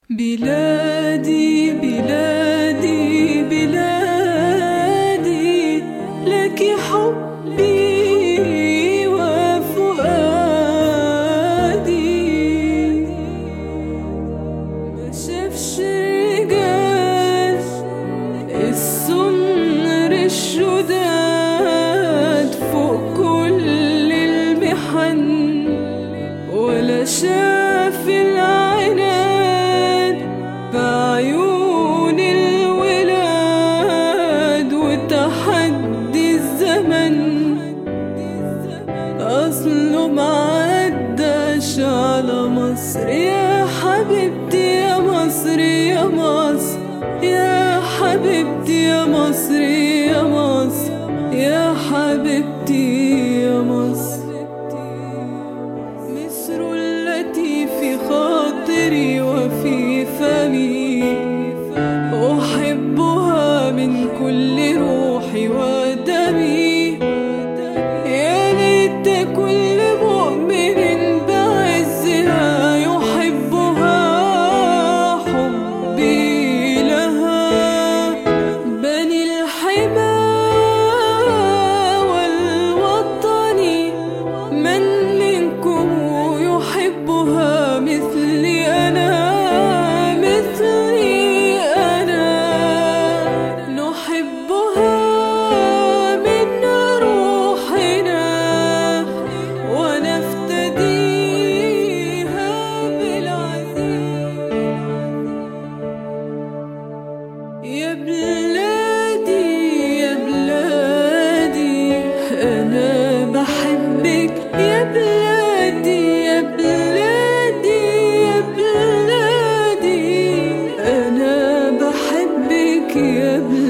بلادي بلادي بلادي لك حبي وفؤادي ما شافش رجال السمر الشداد فوق كل المحن ولا شاف العناد بعيون الولاد وتحدي الزمن أصله معداش على مصر يا حبيبتي يا مصر يا مصر يا حبيبتي يا مصر يا مصر يا حبيبتي يا مصر مصر التي في خاطري وفي فمي أحبها من كل روحي ودمي يا ليت كل مؤمن بعزها يحبها حبي لها بني الحمى والوطن من منكم يحبها مثلي أنا مثلي أنا نحبها من روحنا ونفتديها بالعزيز يا بلادي يا بلادي أنا بحبك يا بلادي يا بلادي يا بلادي أنا بحبك يا بلادي